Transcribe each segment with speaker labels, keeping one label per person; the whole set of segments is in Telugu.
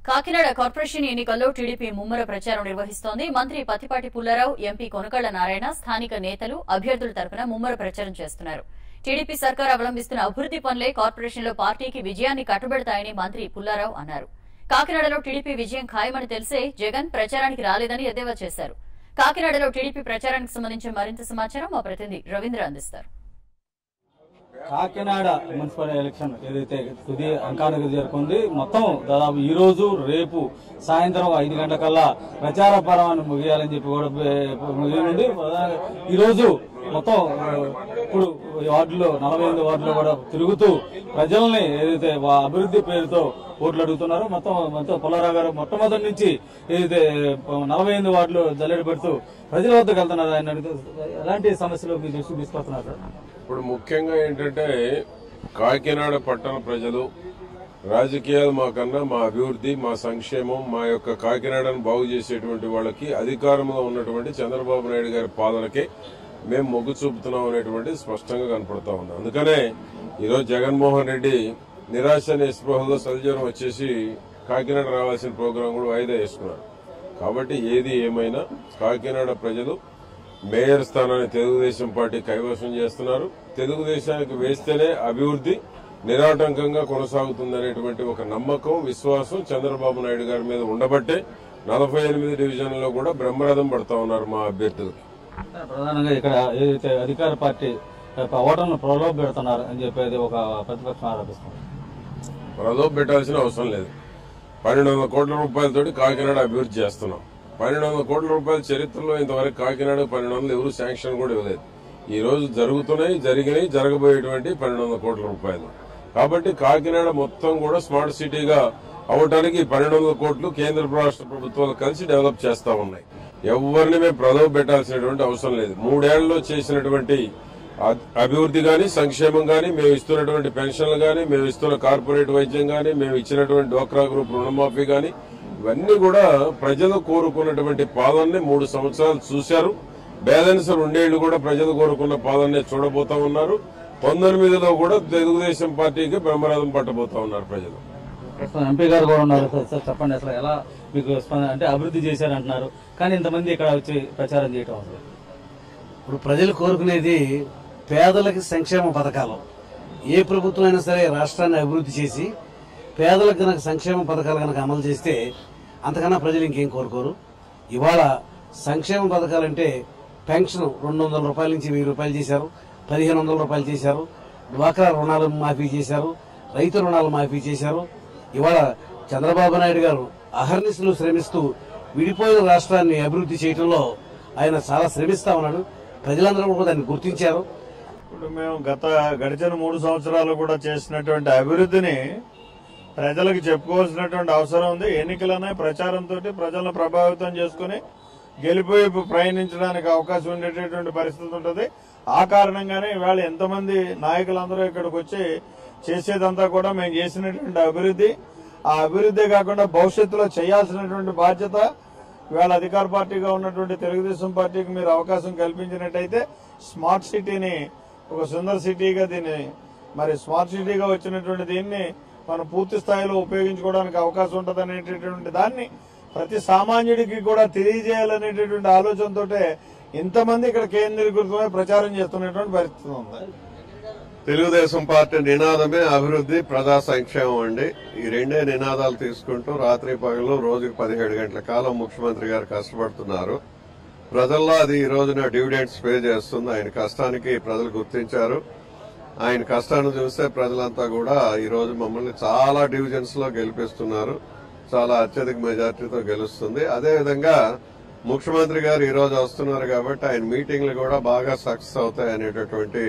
Speaker 1: కాకినాడ కార్పొరేషన్ ఎన్నికల్లో టీడీపీ ముమ్మర ప్రచారం నిర్వహిస్తోంది మంత్రి పత్తిపాటి పుల్లారావు ఎంపీ కొనకళ్ల నారాయణ స్థానిక నేతలు అభ్యర్థుల తరపున ముమ్మర ప్రచారం చేస్తున్నారు టీడీపీ సర్కార్ అవలంబిస్తున్న అభివృద్ది పనులే కార్పొరేషన్లో పార్టీకి విజయాన్ని కట్టుబెడతాయని మంత్రి పుల్లారావు అన్నారు కాకినాడలో టీడీపీ విజయం ఖాయమని తెలిసే జగన్ ప్రచారానికి రాలేదని ఎద్దేవా చేశారు కాకినాడలో టీడీపీ ప్రచారానికి సంబంధించిన మరింత సమాచారం మా ప్రతినిధి రవీంద్ర అందిస్తారు
Speaker 2: కాకినాడ మున్సిపల్ ఎలక్షన్ ఏదైతే తుది అంకానికి చేరుకుంది మొత్తం దాదాపు ఈ రోజు రేపు సాయంత్రం ఐదు గంటలకల్లా ప్రచార పర్వాన్ని ముగియాలని చెప్పి కూడా ముగియండి ఈ రోజు మొత్తం ఆ, ఇప్పుడు ఈ వార్డులో నలభై ఎనిమిది వార్డులో కూడా తిరుగుతూ ప్రజల్ని ఏదైతే వా- అభివృద్ధి పేరుతో ఓట్లు అడుగుతున్నారో మొత్తం మొత్తం పుల్లారావు గారు మొట్టమొదటి నుంచి ఏదైతే నలభై ఎనిమిది వార్డులు జల్లెడ పెడుతూ ప్రజల వద్దకు వెళ్తున్నారు ఆయన అడుగుతూ ఎలాంటి సమస్యలు మీ దృష్టికి తీసుకొస్తున్నారు సార్?
Speaker 3: ఇప్పుడు ముఖ్యంగా ఏంటంటే కాకినాడ పట్టణ ప్రజలు రాజకీయాలు మాకన్నా మా అభివృద్ధి మా సంక్షేమం మా యొక్క కాకినాడను బాగు చేసేటువంటి వాళ్ళకి అధికారంలో ఉన్నటువంటి చంద్రబాబు నాయుడు గారి పాలనకే మేము మొగ్గు చూపుతున్నాం అనేటువంటి స్పష్టంగా కనపడతా ఉంది అందుకనే ఈరోజు జగన్మోహన్ రెడ్డి నిరాశ నిస్పృహలో సల్జ్వరం వచ్చేసి కాకినాడ రావాల్సిన ప్రోగ్రాం కూడా వాయిదా వేసుకున్నారు కాబట్టి ఏది ఏమైనా కాకినాడ ప్రజలు మేయర్ స్థానాన్ని తెలుగుదేశం పార్టీ కైవసం చేస్తున్నారు తెలుగుదేశానికి వేస్తేనే అభివృద్ధి నిరాటంకంగా కొనసాగుతుందనేటువంటి ఒక నమ్మకం విశ్వాసం చంద్రబాబు నాయుడు గారి మీద ఉండబట్టే నలభై ఎనిమిది డివిజన్లలో కూడా బ్రహ్మరథం పడతా ఉన్నారు మా అభ్యర్థులు
Speaker 2: ప్రధానంగా ఇక్కడ ఏదైతే అధికార పార్టీ యొక్క ఓటర్లను ప్రలోభ పెడుతున్నారు అని చెప్పేది ఒక ప్రతిపక్షం ఆరోపిస్తుంది
Speaker 3: ప్రలోభ పెట్టాల్సిన అవసరం లేదు పన్నెండు వందల కోట్ల రూపాయలతోటి కాకినాడ అభివృద్ధి చేస్తున్నాం పన్నెండు వందల కోట్ల రూపాయల చరిత్రలో ఇంతవరకు కాకినాడ పన్నెండు వందలు ఎవరు శాంక్షన్ కూడా ఇవ్వలేదు ఈ రోజు జరుగుతున్నాయి జరిగినాయి జరగబోయేటువంటి పన్నెండు వందల కోట్ల రూపాయలు కాబట్టి కాకినాడ మొత్తం కూడా స్మార్ట్ సిటీగా అవటానికి ఈ పన్నెండు వందల కోట్లు కేంద్ర రాష్ట్ర ప్రభుత్వాలు కలిసి డెవలప్ చేస్తా ఉన్నాయి ఎవరిని మేము ప్రలోభ పెట్టాల్సినటువంటి అవసరం లేదు మూడేళ్లలో చేసినటువంటి అ- అభివృద్ధి గాని సంక్షేమం గాని మేము ఇస్తున్నటువంటి పెన్షన్లు గాని మేము ఇస్తున్న కార్పొరేట్ వైద్యం గాని మేము ఇచ్చినటువంటి డోక్రా గ్రూప్ రుణమాఫీ గాని ఇవన్నీ కూడా ప్రజలు కోరుకున్నటువంటి పాలనని మూడు సంవత్సరాలు చూశారు బ్యాలెన్స్ రెండేళ్లు కూడా ప్రజలు కోరుకున్న పాలనే చూడబోతా ఉన్నారు పంతొమ్మిదిలో కూడా తెలుగుదేశం పార్టీకి బ్రహ్మరథం పట్టబోతా ఉన్నారు ప్రజలు
Speaker 2: ప్రస్తుతం ఎంపీ గారు కూడా ఉన్నారు సార్ సార్ చెప్పండి అసలు ఎలా మీకు స్పందన అంటే అభివృద్ధి చేశారంటున్నారు కానీ ఇంతమంది ఇక్కడ వచ్చి ప్రచారం చేయటం అసలు
Speaker 4: ఇప్పుడు ప్రజలు కోరుకునేది పేదలకి సంక్షేమ పథకాలు ఏ ప్రభుత్వం అయినా సరే రాష్ట్రాన్ని అభివృద్ధి చేసి పేదలకు గనక సంక్షేమ పథకాలు గనక అమలు చేస్తే అంతకన్నా ప్రజలు ఇంకేం కోరుకోరు ఇవాళ సంక్షేమ పథకాలంటే పెన్షన్ రెండు వందల రూపాయల నుంచి వెయ్యి రూపాయలు చేశారు పదిహేను వందల రూపాయలు చేశారు డ్వాక్రా రుణాలు మాఫీ చేశారు రైతు రుణాలు మాఫీ చేశారు ఇవాళ చంద్రబాబు నాయుడు గారు అహర్నిశలు శ్రమిస్తూ విడిపోయిన రాష్ట్రాన్ని అభివృద్ధి చేయడంలో ఆయన చాలా శ్రమిస్తా ఉన్నాడు ప్రజలందరూ కూడా దాన్ని గుర్తించారు
Speaker 5: ఇప్పుడు మేము గత గడిచిన మూడు సంవత్సరాలు కూడా చేసినటువంటి అభివృద్ధిని ప్రజలకు చెప్పుకోవాల్సినటువంటి అవసరం ఉంది ఎన్నికలనే ప్రచారంతో ప్రజలను ప్రభావితం చేసుకుని గెలిపోయి ప్రయాణించడానికి అవకాశం ఉండేటటువంటి పరిస్థితి ఉంటుంది ఆ కారణంగానే ఇవాళ ఎంతమంది నాయకులందరూ ఇక్కడికి వచ్చి చేసేదంతా కూడా మేము చేసినటువంటి అభివృద్ధి ఆ అభివృద్ధి కాకుండా భవిష్యత్తులో చేయాల్సినటువంటి బాధ్యత ఇవాళ అధికార పార్టీగా ఉన్నటువంటి తెలుగుదేశం పార్టీకి మీరు అవకాశం కల్పించినట్టయితే స్మార్ట్ సిటీని ఒక సుందర సిటీగా దీన్ని మరి స్మార్ట్ సిటీగా వచ్చినటువంటి దీన్ని మనం పూర్తి స్థాయిలో ఉపయోగించుకోవడానికి అవకాశం ఉంటుంది అనేటటువంటి దాన్ని ప్రతి సామాన్యుడికి కూడా తెలియజేయాలనేటటువంటి ఆలోచనతో ఇంతమంది ఇక్కడ కేంద్రీకృతమై ప్రచారం చేస్తున్నటువంటి పరిస్థితి ఉంది
Speaker 6: తెలుగుదేశం పార్టీ నినాదమే అభివృద్ధి ప్రజా సంక్షేమం అండి ఈ రెండే నినాదాలు తీసుకుంటూ రాత్రి పగలు రోజుకు పదిహేడు గంటల కాలం ముఖ్యమంత్రి గారు కష్టపడుతున్నారు ప్రజల్లో అది ఈ రోజున డివిడెండ్స్ పే చేస్తుంది ఆయన కష్టానికి ప్రజలు గుర్తించారు ఆయన కష్టాన్ని చూస్తే ప్రజలంతా కూడా ఈ రోజు మమ్మల్ని చాలా డివిజన్స్ లో గెలిపిస్తున్నారు చాలా అత్యధిక మెజార్టీతో గెలుస్తుంది అదేవిధంగా ముఖ్యమంత్రి గారు ఈ రోజు వస్తున్నారు కాబట్టి ఆయన మీటింగ్లు కూడా బాగా సక్సెస్ అవుతాయి అనేటటువంటి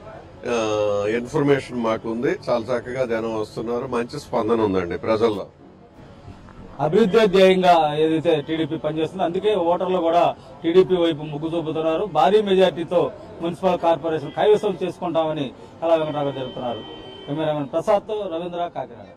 Speaker 6: ఆ, ఇన్ఫర్మేషన్ మాకు ఉంది చాలా చక్కగా జనం వస్తున్నారు మంచి స్పందన ఉందండి ప్రజల్లో
Speaker 2: అభివృద్ధి ధ్యేయంగా ఏదైతే టీడీపీ పనిచేస్తుందో అందుకే ఓటర్లు కూడా టీడీపీ వైపు మొగ్గు చూపుతున్నారు భారీ మెజార్టీతో మున్సిపల్ కార్పొరేషన్ కైవసం చేసుకుంటామని కళా వెంకటరావు జరుపుతున్నారు కెమెరామెన్ ప్రసాద్ తో రవీంద్ర కాకినాడ